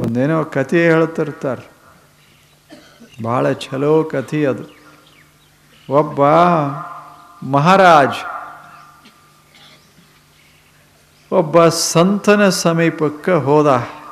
ಒಂದೇನೋ ಕಥೆ ಹೇಳ್ತಿರ್ತಾರೆ ಭಾಳ ಚಲೋ ಕಥೆ ಅದು ಒಬ್ಬ ಮಹಾರಾಜ್ ಒಬ್ಬ ಸಂತನ ಸಮೀಪಕ್ಕೆ ಹೋದ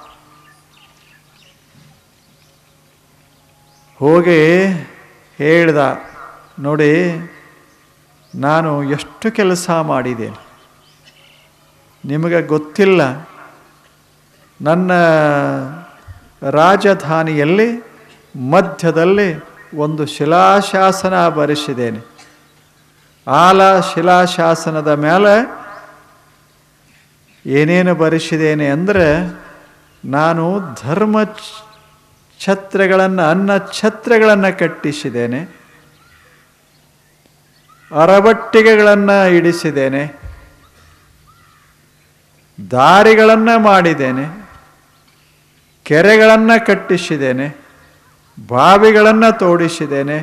ಹೋಗಿ ಹೇಳ್ದ ನೋಡಿ ನಾನು ಎಷ್ಟು ಕೆಲಸ ಮಾಡಿದ್ದೇನೆ ನಿಮಗೆ ಗೊತ್ತಿಲ್ಲ ನನ್ನ ರಾಜಧಾನಿಯಲ್ಲಿ ಮಧ್ಯದಲ್ಲಿ ಒಂದು ಶಿಲಾಶಾಸನ ಬರೆಸಿದ್ದೇನೆ ಆಲ ಶಿಲಾಶಾಸನದ ಮೇಲೆ ಏನೇನು ಬರೆಸಿದ್ದೇನೆ ಅಂದರೆ ನಾನು ಧರ್ಮ ಛತ್ರಗಳನ್ನು ಅನ್ನ ಛತ್ರಗಳನ್ನು ಕಟ್ಟಿಸಿದ್ದೇನೆ ಅರಬಟ್ಟಿಗೆಗಳನ್ನು ಇಡಿಸಿದ್ದೇನೆ ದಾರಿಗಳನ್ನು ಮಾಡಿದ್ದೇನೆ ಕೆರೆಗಳನ್ನು ಕಟ್ಟಿಸಿದ್ದೇನೆ ಬಾವಿಗಳನ್ನು ತೋಡಿಸಿದ್ದೇನೆ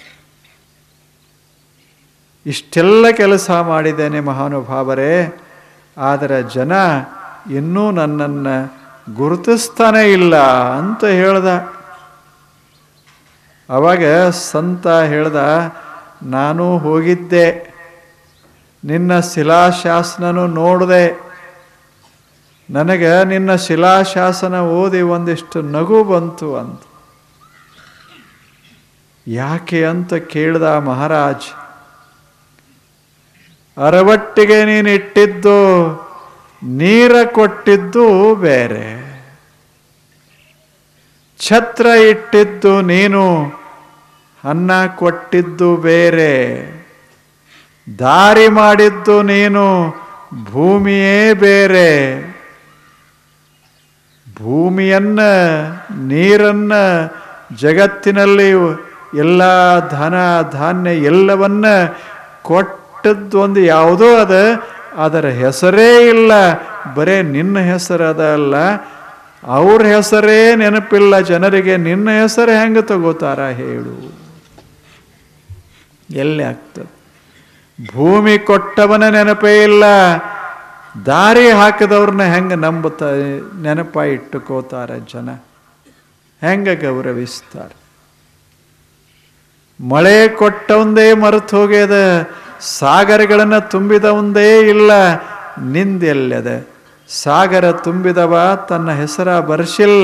ಇಷ್ಟೆಲ್ಲ ಕೆಲಸ ಮಾಡಿದ್ದೇನೆ ಮಹಾನುಭಾವರೇ ಆದರೆ ಜನ ಇನ್ನೂ ನನ್ನನ್ನು ಗುರುತಿಸ್ತಾನೇ ಇಲ್ಲ ಅಂತ ಹೇಳ್ದ ಅವಾಗ ಸಂತ ಹೇಳ್ದ ನಾನು ಹೋಗಿದ್ದೆ ನಿನ್ನ ಶಿಲಾಶಾಸನನು ನೋಡಿದೆ ನನಗೆ ನಿನ್ನ ಶಿಲಾಶಾಸನ ಓದಿ ಒಂದಿಷ್ಟು ನಗು ಬಂತು ಅಂತ ಯಾಕೆ ಅಂತ ಕೇಳ್ದ ಮಹಾರಾಜ್ ಅರವಟ್ಟಿಗೆ ನೀನು ಇಟ್ಟಿದ್ದು ನೀರ ಕೊಟ್ಟಿದ್ದು ಬೇರೆ ಛತ್ರ ಇಟ್ಟಿದ್ದು ನೀನು ಅನ್ನ ಕೊಟ್ಟಿದ್ದು ಬೇರೆ ದಾರಿ ಮಾಡಿದ್ದು ನೀನು ಭೂಮಿಯೇ ಬೇರೆ ಭೂಮಿಯನ್ನ ನೀರನ್ನ ಜಗತ್ತಿನಲ್ಲಿ ಎಲ್ಲ ಧನ ಧಾನ್ಯ ಎಲ್ಲವನ್ನ ಕೊಟ್ಟದ್ದು ಒಂದು ಯಾವುದೋ ಅದ ಅದರ ಹೆಸರೇ ಇಲ್ಲ ಬರೇ ನಿನ್ನ ಹೆಸರು ಅದ ಅಲ್ಲ ಅವ್ರ ಹೆಸರೇ ನೆನಪಿಲ್ಲ ಜನರಿಗೆ ನಿನ್ನ ಹೆಸರು ಹೆಂಗೆ ತಗೋತಾರ ಹೇಳು ಎಲ್ಲಿ ಆಗ್ತದೆ ಭೂಮಿ ಕೊಟ್ಟವನ ನೆನಪೇ ಇಲ್ಲ ದಾರಿ ಹಾಕಿದವ್ರನ್ನ ಹೆಂಗೆ ನಂಬುತ್ತ ನೆನಪ ಇಟ್ಟುಕೋತಾರೆ ಜನ ಹೆಂಗೆ ಗೌರವಿಸ್ತಾರೆ ಮಳೆ ಕೊಟ್ಟವಂದೇ ಮರೆತು ಹೋಗ್ಯದ ಸಾಗರಗಳನ್ನು ತುಂಬಿದವಂದೇ ಇಲ್ಲ ನಿಂದೆಲ್ಲದ ಸಾಗರ ತುಂಬಿದವ ತನ್ನ ಹೆಸರ ಬರೆಸಿಲ್ಲ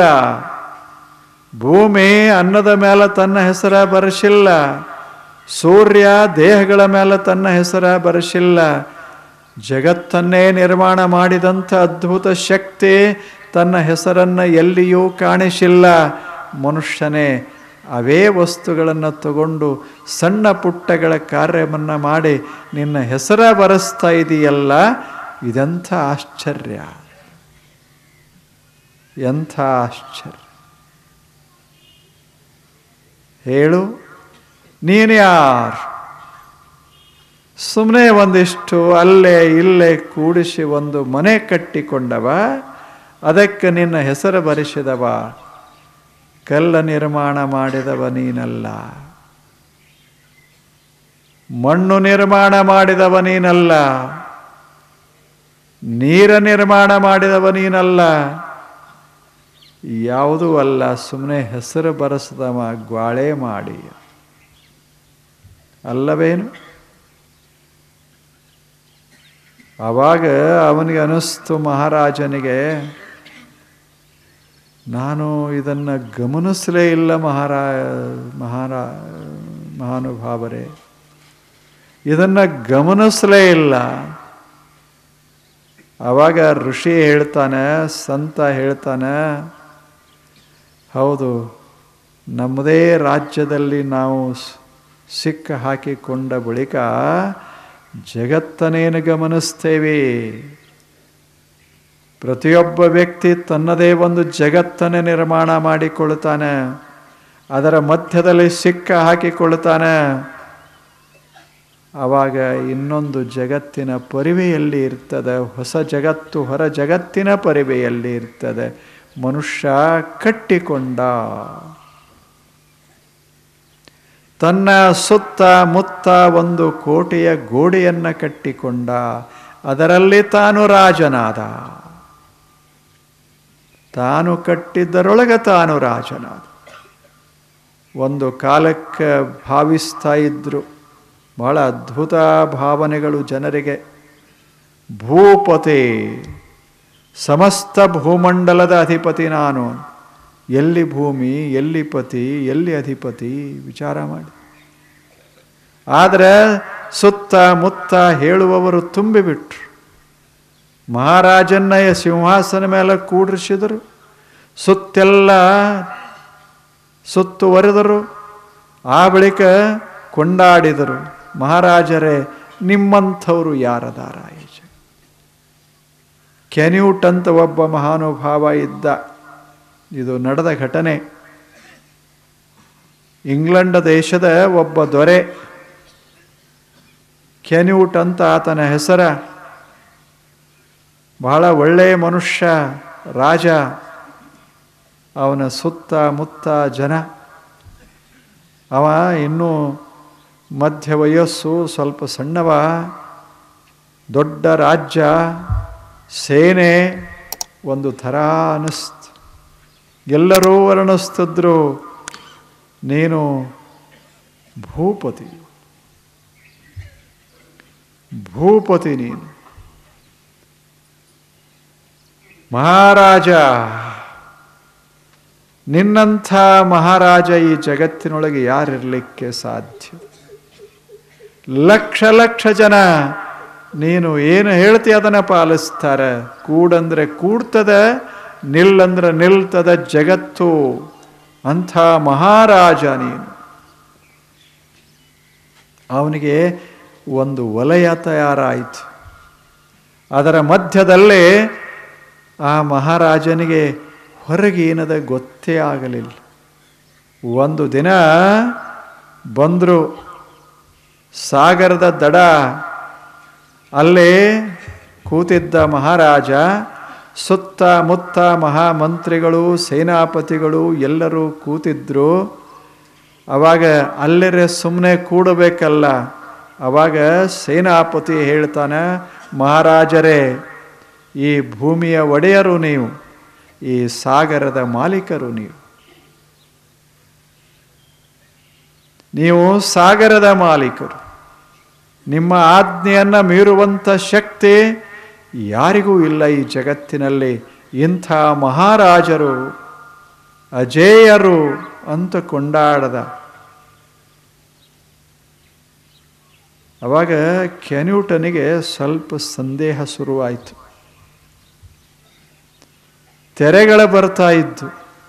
ಭೂಮಿ ಅನ್ನದ ಮೇಲೆ ತನ್ನ ಹೆಸರ ಬರೆಸಿಲ್ಲ ಸೂರ್ಯ ದೇಹಗಳ ಮೇಲೆ ತನ್ನ ಹೆಸರ ಬರೆಸಿಲ್ಲ ಜಗತ್ತನ್ನೇ ನಿರ್ಮಾಣ ಮಾಡಿದಂಥ ಅದ್ಭುತ ಶಕ್ತಿ ತನ್ನ ಹೆಸರನ್ನು ಎಲ್ಲಿಯೂ ಕಾಣಿಸಿಲ್ಲ ಮನುಷ್ಯನೇ ಅವೇ ವಸ್ತುಗಳನ್ನು ತಗೊಂಡು ಸಣ್ಣ ಪುಟ್ಟಗಳ ಕಾರ್ಯವನ್ನು ಮಾಡಿ ನಿನ್ನ ಹೆಸರ ಬರೆಸ್ತಾ ಇದೆಯಲ್ಲ ಇದೆಂಥ ಆಶ್ಚರ್ಯ ಎಂಥ ಆಶ್ಚರ್ಯ ಹೇಳು ನೀನು ಯಾರು ಸುಮ್ಮನೆ ಒಂದಿಷ್ಟು ಅಲ್ಲೇ ಇಲ್ಲೇ ಕೂಡಿಸಿ ಒಂದು ಮನೆ ಕಟ್ಟಿಕೊಂಡವ ಅದಕ್ಕೆ ನಿನ್ನ ಹೆಸರು ಬರೆಸಿದವ ಕಲ್ಲ ನಿರ್ಮಾಣ ಮಾಡಿದವ ನೀನಲ್ಲ ಮಣ್ಣು ನಿರ್ಮಾಣ ಮಾಡಿದವ ನೀನಲ್ಲ ನೀರ ನಿರ್ಮಾಣ ಮಾಡಿದವ ನೀನಲ್ಲ ಯಾವುದೂ ಅಲ್ಲ ಸುಮ್ಮನೆ ಹೆಸರು ಬರೆಸದವ ಗ್ವಾಳೆ ಮಾಡಿ ಅಲ್ಲವೇನು ಆವಾಗ ಅವನಿಗೆ ಅನಿಸ್ತು ಮಹಾರಾಜನಿಗೆ ನಾನು ಇದನ್ನು ಗಮನಿಸಲೇ ಇಲ್ಲ ಮಹಾರಾ ಮಹಾರಾ ಮಹಾನುಭಾವರೇ ಇದನ್ನು ಗಮನಿಸಲೇ ಇಲ್ಲ ಆವಾಗ ಋಷಿ ಹೇಳ್ತಾನೆ ಸಂತ ಹೇಳ್ತಾನೆ ಹೌದು ನಮ್ಮದೇ ರಾಜ್ಯದಲ್ಲಿ ನಾವು ಸಿಕ್ಕ ಹಾಕಿಕೊಂಡ ಬಳಿಕ ಜಗತ್ತನೇನು ಗಮನಿಸ್ತೇವೆ ಪ್ರತಿಯೊಬ್ಬ ವ್ಯಕ್ತಿ ತನ್ನದೇ ಒಂದು ಜಗತ್ತನ್ನು ನಿರ್ಮಾಣ ಮಾಡಿಕೊಳ್ತಾನೆ ಅದರ ಮಧ್ಯದಲ್ಲಿ ಸಿಕ್ಕ ಹಾಕಿಕೊಳ್ತಾನೆ ಆವಾಗ ಇನ್ನೊಂದು ಜಗತ್ತಿನ ಪರಿವೆಯಲ್ಲಿ ಇರ್ತದೆ ಹೊಸ ಜಗತ್ತು ಹೊರ ಜಗತ್ತಿನ ಪರಿವೆಯಲ್ಲಿ ಇರ್ತದೆ ಮನುಷ್ಯ ಕಟ್ಟಿಕೊಂಡ ತನ್ನ ಸುತ್ತ ಮುತ್ತ ಒಂದು ಕೋಟೆಯ ಗೋಡೆಯನ್ನು ಕಟ್ಟಿಕೊಂಡ ಅದರಲ್ಲಿ ತಾನು ರಾಜನಾದ ತಾನು ಕಟ್ಟಿದ್ದರೊಳಗೆ ತಾನು ರಾಜನಾದ ಒಂದು ಕಾಲಕ್ಕೆ ಭಾವಿಸ್ತಾ ಇದ್ದರು ಬಹಳ ಅದ್ಭುತ ಭಾವನೆಗಳು ಜನರಿಗೆ ಭೂಪತಿ ಸಮಸ್ತ ಭೂಮಂಡಲದ ಅಧಿಪತಿ ನಾನು ಎಲ್ಲಿ ಭೂಮಿ ಎಲ್ಲಿ ಪತಿ ಎಲ್ಲಿ ಅಧಿಪತಿ ವಿಚಾರ ಮಾಡಿ ಆದರೆ ಸುತ್ತ ಮುತ್ತ ಹೇಳುವವರು ತುಂಬಿಬಿಟ್ರು ಮಹಾರಾಜನ್ನಯ ಸಿಂಹಾಸನ ಮೇಲೆ ಕೂಡಿಸಿದರು ಸುತ್ತೆಲ್ಲ ಸುತ್ತುವರೆದರು ಆ ಬಳಿಕ ಕೊಂಡಾಡಿದರು ಮಹಾರಾಜರೇ ನಿಮ್ಮಂಥವರು ಯಾರದಾರ ಈಜ ಕೆನ್ಯೂಟ್ ಅಂತ ಒಬ್ಬ ಮಹಾನುಭಾವ ಇದ್ದ ಇದು ನಡೆದ ಘಟನೆ ಇಂಗ್ಲೆಂಡ್ ದೇಶದ ಒಬ್ಬ ದೊರೆ ಕೆನ್ಯೂಟ್ ಅಂತ ಆತನ ಹೆಸರ ಬಹಳ ಒಳ್ಳೆಯ ಮನುಷ್ಯ ರಾಜ ಅವನ ಸುತ್ತ ಮುತ್ತ ಜನ ಅವ ಇನ್ನೂ ಮಧ್ಯ ವಯಸ್ಸು ಸ್ವಲ್ಪ ಸಣ್ಣವ ದೊಡ್ಡ ರಾಜ್ಯ ಸೇನೆ ಒಂದು ಥರ ಅನ್ನಿಸ್ತು ಎಲ್ಲರೂ ವರ್ಣಿಸ್ತಿದ್ರು ನೀನು ಭೂಪತಿ ಭೂಪತಿ ನೀನು ಮಹಾರಾಜ ನಿನ್ನಂಥ ಮಹಾರಾಜ ಈ ಜಗತ್ತಿನೊಳಗೆ ಯಾರಿರಲಿಕ್ಕೆ ಸಾಧ್ಯ ಲಕ್ಷ ಲಕ್ಷ ಜನ ನೀನು ಏನು ಹೇಳ್ತಿ ಅದನ್ನು ಪಾಲಿಸ್ತಾರೆ ಕೂಡಂದ್ರೆ ಕೂಡ್ತದ ನಿಲ್ಲಂದ್ರೆ ನಿಲ್ತದ ಜಗತ್ತು ಅಂಥ ಮಹಾರಾಜ ನೀನು ಅವನಿಗೆ ಒಂದು ವಲಯ ತಯಾರಾಯಿತು ಅದರ ಮಧ್ಯದಲ್ಲೇ ಆ ಮಹಾರಾಜನಿಗೆ ಹೊರಗೇನದ ಗೊತ್ತೇ ಆಗಲಿಲ್ಲ ಒಂದು ದಿನ ಬಂದರು ಸಾಗರದ ದಡ ಅಲ್ಲೇ ಕೂತಿದ್ದ ಮಹಾರಾಜ ಸುತ್ತ ಮುತ್ತ ಮಹಾಮಂತ್ರಿಗಳು ಸೇನಾಪತಿಗಳು ಎಲ್ಲರೂ ಕೂತಿದ್ರು ಅವಾಗ ಅಲ್ಲರೆ ಸುಮ್ಮನೆ ಕೂಡಬೇಕಲ್ಲ ಅವಾಗ ಸೇನಾಪತಿ ಹೇಳ್ತಾನೆ ಮಹಾರಾಜರೇ ಈ ಭೂಮಿಯ ಒಡೆಯರು ನೀವು ಈ ಸಾಗರದ ಮಾಲೀಕರು ನೀವು ನೀವು ಸಾಗರದ ಮಾಲೀಕರು ನಿಮ್ಮ ಆಜ್ಞೆಯನ್ನು ಮೀರುವಂಥ ಶಕ್ತಿ ಯಾರಿಗೂ ಇಲ್ಲ ಈ ಜಗತ್ತಿನಲ್ಲಿ ಇಂಥ ಮಹಾರಾಜರು ಅಜೇಯರು ಅಂತ ಕೊಂಡಾಡದ ಅವಾಗ ಕೆನ್ಯೂಟನಿಗೆ ಸ್ವಲ್ಪ ಸಂದೇಹ ಶುರುವಾಯಿತು ತೆರೆಗಳ ಬರ್ತಾ ಇದ್ದು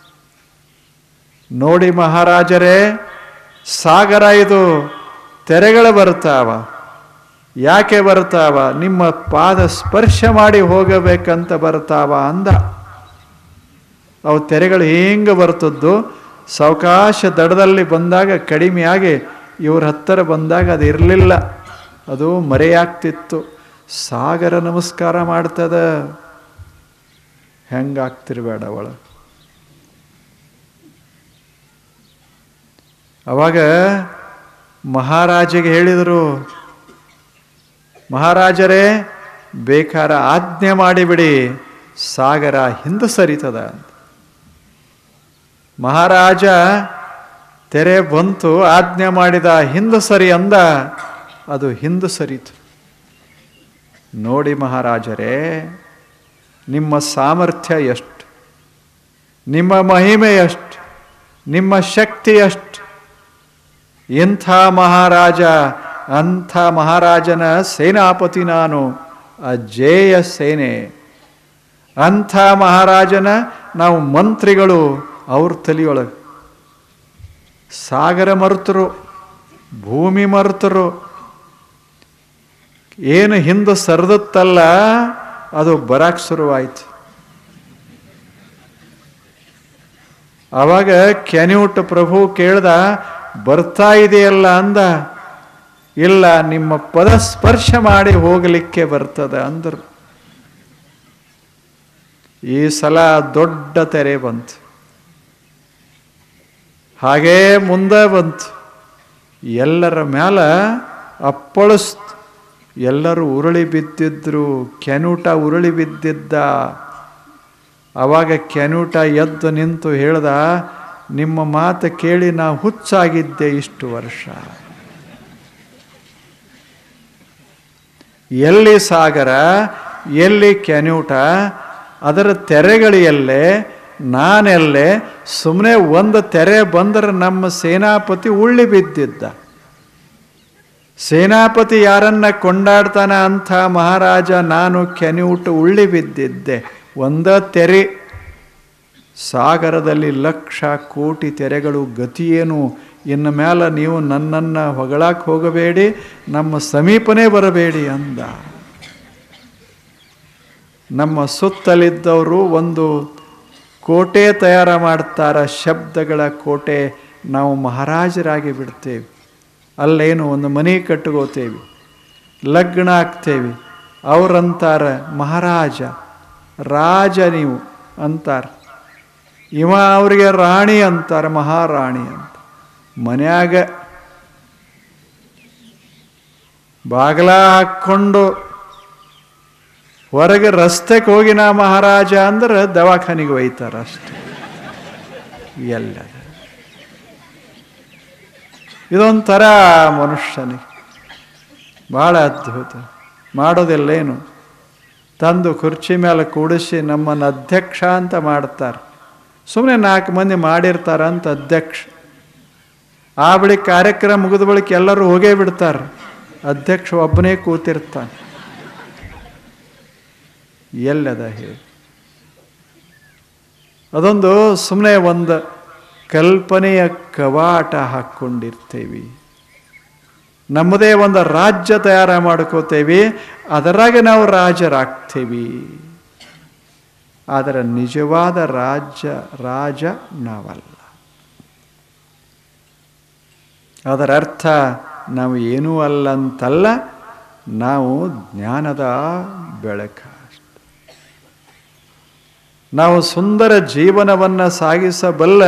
ನೋಡಿ ಮಹಾರಾಜರೇ ಸಾಗರ ಇದು ತೆರೆಗಳು ಬರ್ತಾವ ಯಾಕೆ ಬರ್ತಾವ ನಿಮ್ಮ ಪಾದ ಸ್ಪರ್ಶ ಮಾಡಿ ಹೋಗಬೇಕಂತ ಬರ್ತಾವ ಅಂದ ಅವು ತೆರೆಗಳು ಹೆಂಗೆ ಬರ್ತದ್ದು ಸಾವಕಾಶ ದಡದಲ್ಲಿ ಬಂದಾಗ ಕಡಿಮೆಯಾಗಿ ಇವ್ರ ಹತ್ತಿರ ಬಂದಾಗ ಅದು ಇರಲಿಲ್ಲ ಅದು ಮರೆಯಾಗ್ತಿತ್ತು ಸಾಗರ ನಮಸ್ಕಾರ ಮಾಡ್ತದ ಹೆಂಗಾಗ್ತಿರ್ಬೇಡ ಅವಳ ಅವಾಗ ಮಹಾರಾಜಗೆ ಹೇಳಿದರು ಮಹಾರಾಜರೇ ಬೇಕಾರ ಆಜ್ಞೆ ಮಾಡಿಬಿಡಿ ಸಾಗರ ಹಿಂದೆ ಸರಿತದ ಅಂತ ಮಹಾರಾಜ ತೆರೆ ಬಂತು ಆಜ್ಞೆ ಮಾಡಿದ ಹಿಂದೆ ಸರಿ ಅಂದ ಅದು ಹಿಂದೆ ಸರಿತು ನೋಡಿ ಮಹಾರಾಜರೇ ನಿಮ್ಮ ಸಾಮರ್ಥ್ಯ ಎಷ್ಟು ನಿಮ್ಮ ಮಹಿಮೆ ಎಷ್ಟು ನಿಮ್ಮ ಶಕ್ತಿ ಎಷ್ಟು ಇಂಥ ಮಹಾರಾಜ ಅಂಥ ಮಹಾರಾಜನ ಸೇನಾಪತಿ ನಾನು ಅಜೇಯ ಸೇನೆ ಅಂಥ ಮಹಾರಾಜನ ನಾವು ಮಂತ್ರಿಗಳು ಅವ್ರ ತಲೆಯೊಳಗೆ ಸಾಗರ ಮರ್ತರು ಭೂಮಿ ಮರ್ತರು ಏನು ಹಿಂದೆ ಸರಿದತ್ತಲ್ಲ ಅದು ಬರಕ್ಕೆ ಶುರುವಾಯ್ತು ಆವಾಗ ಕೆನ್ಯೂಟ್ ಪ್ರಭು ಕೇಳ್ದ ಬರ್ತಾ ಇದೆಯಲ್ಲ ಅಂದ ಇಲ್ಲ ನಿಮ್ಮ ಪದ ಸ್ಪರ್ಶ ಮಾಡಿ ಹೋಗಲಿಕ್ಕೆ ಬರ್ತದ ಅಂದರು ಈ ಸಲ ದೊಡ್ಡ ತೆರೆ ಬಂತು ಹಾಗೇ ಮುಂದೆ ಬಂತು ಎಲ್ಲರ ಮ್ಯಾಲ ಅಪ್ಪಳಿಸ್ತು ಎಲ್ಲರೂ ಉರುಳಿ ಬಿದ್ದಿದ್ರು ಕೆನೂಟ ಉರುಳಿ ಬಿದ್ದಿದ್ದ ಆವಾಗ ಕೆನೂಟ ಎದ್ದು ನಿಂತು ಹೇಳ್ದ ನಿಮ್ಮ ಮಾತು ಕೇಳಿ ನಾ ಹುಚ್ಚಾಗಿದ್ದೆ ಇಷ್ಟು ವರ್ಷ ಎಲ್ಲಿ ಸಾಗರ ಎಲ್ಲಿ ಕೆನ್ಯೂಟ ಅದರ ತೆರೆಗಳು ಎಲ್ಲೇ ನಾನೆಲ್ಲೇ ಸುಮ್ಮನೆ ಒಂದು ತೆರೆ ಬಂದರೆ ನಮ್ಮ ಸೇನಾಪತಿ ಉಳ್ಳಿ ಬಿದ್ದಿದ್ದ ಸೇನಾಪತಿ ಯಾರನ್ನ ಕೊಂಡಾಡ್ತಾನ ಅಂಥ ಮಹಾರಾಜ ನಾನು ಕೆನ್ಯೂಟ ಉಳ್ಳಿ ಬಿದ್ದಿದ್ದೆ ಒಂದ ತೆರೆ ಸಾಗರದಲ್ಲಿ ಲಕ್ಷ ಕೋಟಿ ತೆರೆಗಳು ಗತಿಯೇನು ಇನ್ನು ಮೇಲೆ ನೀವು ನನ್ನನ್ನು ಹೊಗಳಕ್ಕೆ ಹೋಗಬೇಡಿ ನಮ್ಮ ಸಮೀಪನೇ ಬರಬೇಡಿ ಅಂದ ನಮ್ಮ ಸುತ್ತಲಿದ್ದವರು ಒಂದು ಕೋಟೆ ತಯಾರ ಮಾಡ್ತಾರ ಶಬ್ದಗಳ ಕೋಟೆ ನಾವು ಮಹಾರಾಜರಾಗಿ ಬಿಡ್ತೇವೆ ಅಲ್ಲೇನು ಒಂದು ಮನೆ ಕಟ್ಕೋತೇವೆ ಲಗ್ನ ಆಗ್ತೇವೆ ಅವ್ರಂತಾರ ಮಹಾರಾಜ ರಾಜ ನೀವು ಅಂತಾರ ಇವ ಅವರಿಗೆ ರಾಣಿ ಅಂತಾರೆ ಮಹಾರಾಣಿ ಅಂತ ಮನ್ಯಾಗ ಬಾಗಲ ಹಾಕ್ಕೊಂಡು ಹೊರಗೆ ರಸ್ತೆಗೆ ಹೋಗಿ ನಾ ಮಹಾರಾಜ ಅಂದ್ರೆ ದವಾಖಾನಿಗೆ ಒಯ್ತಾರ ಅಷ್ಟೆ ಎಲ್ಲ ಇದೊಂಥರ ಮನುಷ್ಯನಿಗೆ ಭಾಳ ಅದ್ಭುತ ಮಾಡೋದಿಲ್ಲೇನು ತಂದು ಕುರ್ಚಿ ಮೇಲೆ ಕೂಡಿಸಿ ನಮ್ಮನ್ನು ಅಧ್ಯಕ್ಷ ಅಂತ ಮಾಡ್ತಾರೆ ಸುಮ್ಮನೆ ನಾಲ್ಕು ಮಂದಿ ಮಾಡಿರ್ತಾರ ಅಂತ ಅಧ್ಯಕ್ಷ ಆ ಬಳಿಕ ಕಾರ್ಯಕ್ರಮ ಮುಗಿದ ಬಳಿಕ ಎಲ್ಲರೂ ಹೋಗೇ ಬಿಡ್ತಾರೆ ಅಧ್ಯಕ್ಷ ಒಬ್ಬನೇ ಕೂತಿರ್ತಾನೆ ಎಲ್ಲದ ಹೇಳಿ ಅದೊಂದು ಸುಮ್ಮನೆ ಒಂದು ಕಲ್ಪನೆಯ ಕವಾಟ ಹಾಕ್ಕೊಂಡಿರ್ತೇವೆ ನಮ್ಮದೇ ಒಂದು ರಾಜ್ಯ ತಯಾರ ಮಾಡ್ಕೋತೇವೆ ಅದರಾಗೆ ನಾವು ರಾಜರಾಗ್ತೇವೆ ಆದರೆ ನಿಜವಾದ ರಾಜ್ಯ ರಾಜ ನಾವಲ್ಲ ಅದರ ಅರ್ಥ ನಾವು ಏನೂ ಅಲ್ಲ ಅಂತಲ್ಲ ನಾವು ಜ್ಞಾನದ ಬೆಳಕ ನಾವು ಸುಂದರ ಜೀವನವನ್ನು ಸಾಗಿಸಬಲ್ಲ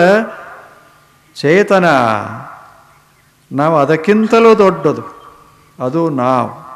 ಚೇತನ ನಾವು ಅದಕ್ಕಿಂತಲೂ ದೊಡ್ಡದು ಅದು ನಾವು